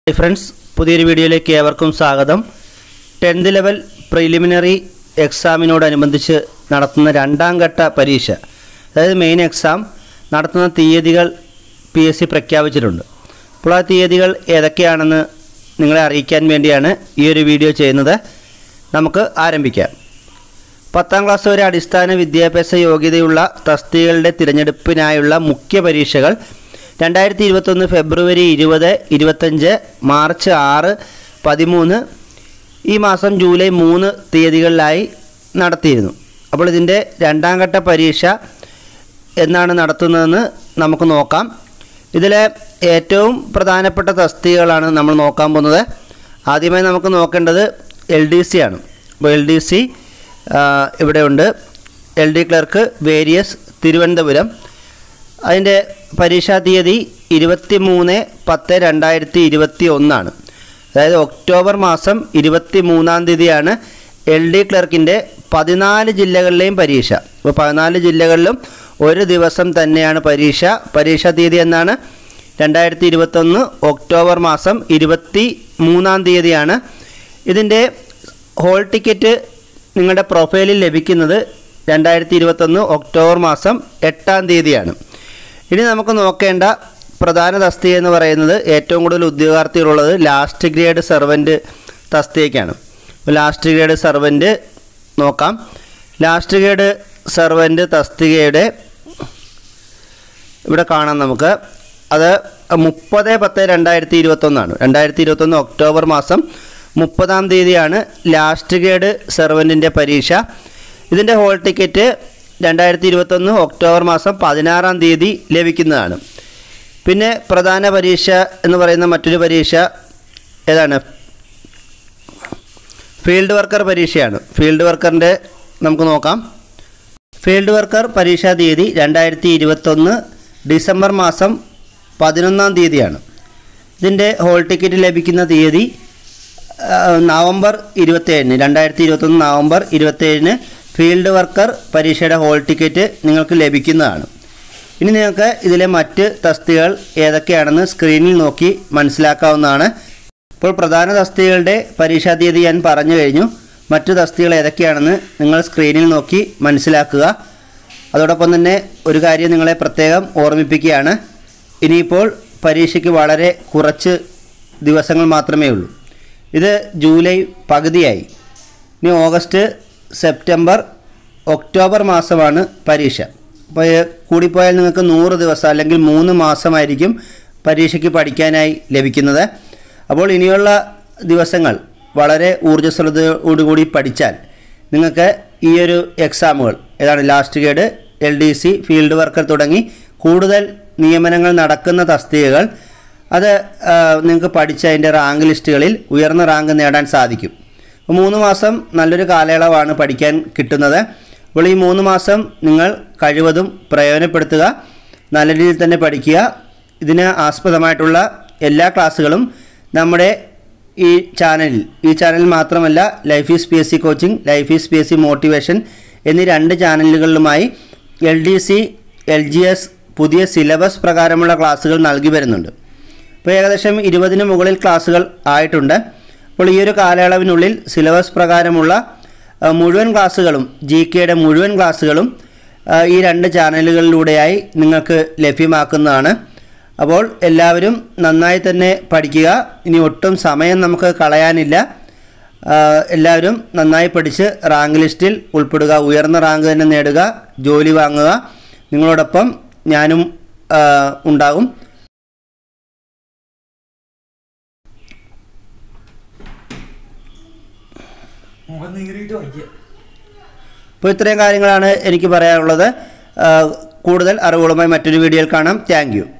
hi friends പുതിയൊരു വീഡിയോയിലേക്ക് ഏവർക്കും സ്വാഗതം ടെൻത്ത് ലെവൽ പ്രിലിമിനറി എക്സാമിനോടനുബന്ധിച്ച് നടത്തുന്ന രണ്ടാം ഘട്ട പരീക്ഷ അതായത് മെയിൻ എക്സാം നടത്തുന്ന തീയതികൾ പി എസ് സി പ്രഖ്യാപിച്ചിട്ടുണ്ട് അപ്പോൾ ആ തീയതികൾ ഏതൊക്കെയാണെന്ന് നിങ്ങളെ അറിയിക്കാൻ വേണ്ടിയാണ് ഈ ഒരു വീഡിയോ ചെയ്യുന്നത് നമുക്ക് ആരംഭിക്കാം പത്താം ക്ലാസ് വരെ അടിസ്ഥാന വിദ്യാഭ്യാസ യോഗ്യതയുള്ള തസ്തികകളുടെ തിരഞ്ഞെടുപ്പിനായുള്ള മുഖ്യ പരീക്ഷകൾ രണ്ടായിരത്തി ഇരുപത്തൊന്ന് ഫെബ്രുവരി ഇരുപത് ഇരുപത്തഞ്ച് മാർച്ച് ആറ് പതിമൂന്ന് ഈ മാസം ജൂലൈ മൂന്ന് തീയതികളിലായി നടത്തിയിരുന്നു അപ്പോൾ ഇതിൻ്റെ രണ്ടാം ഘട്ട പരീക്ഷ എന്നാണ് നടത്തുന്നതെന്ന് നമുക്ക് നോക്കാം ഇതിലെ ഏറ്റവും പ്രധാനപ്പെട്ട തസ്തികകളാണ് നമ്മൾ നോക്കാൻ പോകുന്നത് ആദ്യമായി നമുക്ക് നോക്കേണ്ടത് എൽ ഡി സി ആണ് അപ്പോൾ എൽ ഡി സി ഇവിടെയുണ്ട് L D clerk various Thiruvananthapuram അതിൻ്റെ പരീക്ഷാ തീയതി ഇരുപത്തി മൂന്ന് പത്ത് രണ്ടായിരത്തി ഇരുപത്തി ഒന്നാണ് അതായത് ഒക്ടോബർ മാസം ഇരുപത്തി മൂന്നാം തീയതിയാണ് എൽ ഡി ക്ലർക്കിൻ്റെ പതിനാല് ജില്ലകളിലെയും പരീക്ഷ അപ്പോൾ പതിനാല് ജില്ലകളിലും ഒരു ദിവസം തന്നെയാണ് പരീക്ഷ പരീക്ഷാ തീയതി എന്നാണ് രണ്ടായിരത്തി ഇരുപത്തൊന്ന് ഒക്ടോബർ മാസം ഇരുപത്തി മൂന്നാം തീയതിയാണ് ഇതിൻ്റെ ഹോൾ ടിക്കറ്റ് നിങ്ങളുടെ പ്രൊഫൈലിൽ ലഭിക്കുന്നത് രണ്ടായിരത്തി ഇരുപത്തൊന്ന് ഒക്ടോബർ മാസം എട്ടാം തീയതിയാണ് ഇനി നമുക്ക് നോക്കേണ്ട പ്രധാന തസ്തിക എന്ന് പറയുന്നത് ഏറ്റവും കൂടുതൽ ഉദ്യോഗാർത്ഥികളുള്ളത് ലാസ്റ്റ് ഗ്രേഡ് സെർവൻറ്റ് തസ്തികയ്ക്കാണ് അപ്പോൾ ലാസ്റ്റ് ഗ്രേഡ് സെർവൻറ്റ് നോക്കാം ലാസ്റ്റ് ഗ്രേഡ് സെർവൻറ്റ് തസ്തികയുടെ ഇവിടെ കാണാം നമുക്ക് അത് മുപ്പത് പത്ത് രണ്ടായിരത്തി ഇരുപത്തൊന്നാണ് രണ്ടായിരത്തി ഇരുപത്തൊന്ന് ഒക്ടോബർ മാസം മുപ്പതാം തീയതിയാണ് ലാസ്റ്റ് ഗ്രേഡ് സെർവൻറ്റിൻ്റെ പരീക്ഷ ഇതിൻ്റെ ഹോൾ ടിക്കറ്റ് രണ്ടായിരത്തി ഇരുപത്തൊന്ന് ഒക്ടോബർ മാസം പതിനാറാം തീയതി ലഭിക്കുന്നതാണ് പിന്നെ പ്രധാന പരീക്ഷ എന്ന് പറയുന്ന മറ്റൊരു പരീക്ഷ ഏതാണ് ഫീൽഡ് വർക്കർ പരീക്ഷയാണ് ഫീൽഡ് വർക്കറിൻ്റെ നമുക്ക് നോക്കാം ഫീൽഡ് വർക്കർ പരീക്ഷാ തീയതി രണ്ടായിരത്തി ഇരുപത്തൊന്ന് ഡിസംബർ മാസം പതിനൊന്നാം തീയതിയാണ് ഇതിൻ്റെ ഹോൾ ടിക്കറ്റ് ലഭിക്കുന്ന തീയതി ആ, നവംബർ ഇരുപത്തേഴിന് രണ്ടായിരത്തി ഇരുപത്തൊന്ന് നവംബർ ഇരുപത്തേഴിന് ഫീൽഡ് വർക്കർ പരീക്ഷയുടെ ഹോൾ ടിക്കറ്റ് നിങ്ങൾക്ക് ലഭിക്കുന്നതാണ് ഇനി നിങ്ങൾക്ക് ഇതിലെ മറ്റ് തസ്തികകൾ ഏതൊക്കെയാണെന്ന് സ്ക്രീനിൽ നോക്കി മനസ്സിലാക്കാവുന്നതാണ് ഇപ്പോൾ പ്രധാന തസ്തികകളുടെ പരീക്ഷാ തീയതി ഞാൻ പറഞ്ഞു കഴിഞ്ഞു മറ്റു തസ്തികകൾ ഏതൊക്കെയാണെന്ന് നിങ്ങൾ സ്ക്രീനിൽ നോക്കി മനസ്സിലാക്കുക അതോടൊപ്പം തന്നെ ഒരു കാര്യം നിങ്ങളെ പ്രത്യേകം ഓർമ്മിപ്പിക്കുകയാണ് ഇനിയിപ്പോൾ പരീക്ഷയ്ക്ക് വളരെ കുറച്ച് ദിവസങ്ങൾ മാത്രമേ ഉള്ളൂ ഇത് ജൂലൈ പകുതിയായി ഇനി ഓഗസ്റ്റ് സെപ്റ്റംബർ ഒക്ടോബർ മാസമാണ് പരീക്ഷ അപ്പോൾ ഏ, കൂടിപ്പോയാൽ നിങ്ങൾക്ക് നൂറ് ദിവസം അല്ലെങ്കിൽ മൂന്ന് മാസമായിരിക്കും പരീക്ഷയ്ക്ക് പഠിക്കാനായി ലഭിക്കുന്നത് അപ്പോൾ ഇനിയുള്ള ദിവസങ്ങൾ വളരെ ഊർജ്ജസ്വലതയോടുകൂടി പഠിച്ചാൽ നിങ്ങൾക്ക് ഈ ഒരു എക്സാമുകൾ ഏതാണ് last grade L D C field worker തുടങ്ങി കൂടുതൽ നിയമനങ്ങൾ നടക്കുന്ന തസ്തികകൾ അത് ആ, നിങ്ങൾക്ക് പഠിച്ച് അതിൻ്റെ റാങ്ക് ലിസ്റ്റുകളിൽ ഉയർന്ന റാങ്ക് നേടാൻ സാധിക്കും അപ്പോൾ മൂന്ന് മാസം നല്ലൊരു കാലയളവാണ് പഠിക്കാൻ കിട്ടുന്നത് അപ്പോൾ ഈ മൂന്ന് മാസം നിങ്ങൾ കഴിവതും പ്രയോജനപ്പെടുത്തുക നല്ല രീതിയിൽ തന്നെ പഠിക്കുക ഇതിന് ആസ്പദമായിട്ടുള്ള എല്ലാ ക്ലാസ്സുകളും നമ്മുടെ ഈ ചാനലിൽ ഈ ചാനലിൽ മാത്രമല്ല life is P S C coaching life is P S C motivation എന്നീ രണ്ട് ചാനലുകളിലുമായി L D C L G S പുതിയ സിലബസ് പ്രകാരമുള്ള ക്ലാസ്സുകൾ നൽകി വരുന്നുണ്ട് ഇപ്പോൾ ഏകദേശം ഇരുപതിന് മുകളിൽ ക്ലാസ്സുകൾ ആയിട്ടുണ്ട് അപ്പോൾ ഈ ഒരു കാലയളവിനുള്ളിൽ സിലബസ് പ്രകാരമുള്ള ആ, മുഴുവൻ ക്ലാസ്സുകളും ജി കെയുടെ മുഴുവൻ ക്ലാസ്സുകളും ആ, ഈ രണ്ട് ചാനലുകളിലൂടെയായി നിങ്ങൾക്ക് ലഭ്യമാക്കുന്നതാണ് അപ്പോൾ എല്ലാവരും നന്നായി തന്നെ പഠിക്കുക ഇനി ഒട്ടും സമയം നമുക്ക് കളയാനില്ല ആ, എല്ലാവരും നന്നായി പഠിച്ച് റാങ്ക് ലിസ്റ്റിൽ ഉൾപ്പെടുക ഉയർന്ന റാങ്ക് തന്നെ നേടുക ജോലി വാങ്ങുക നിങ്ങളോടൊപ്പം ഞാനും ആ, ഉണ്ടാകും മുഖം നീറിയിട്ട് വയ്ക്കുക അപ്പോൾ ഇത്രയും കാര്യങ്ങളാണ് എനിക്ക് പറയാനുള്ളത് ആ, കൂടുതൽ അറിവുകളുമായി മറ്റൊരു വീഡിയോയിൽ കാണാം താങ്ക്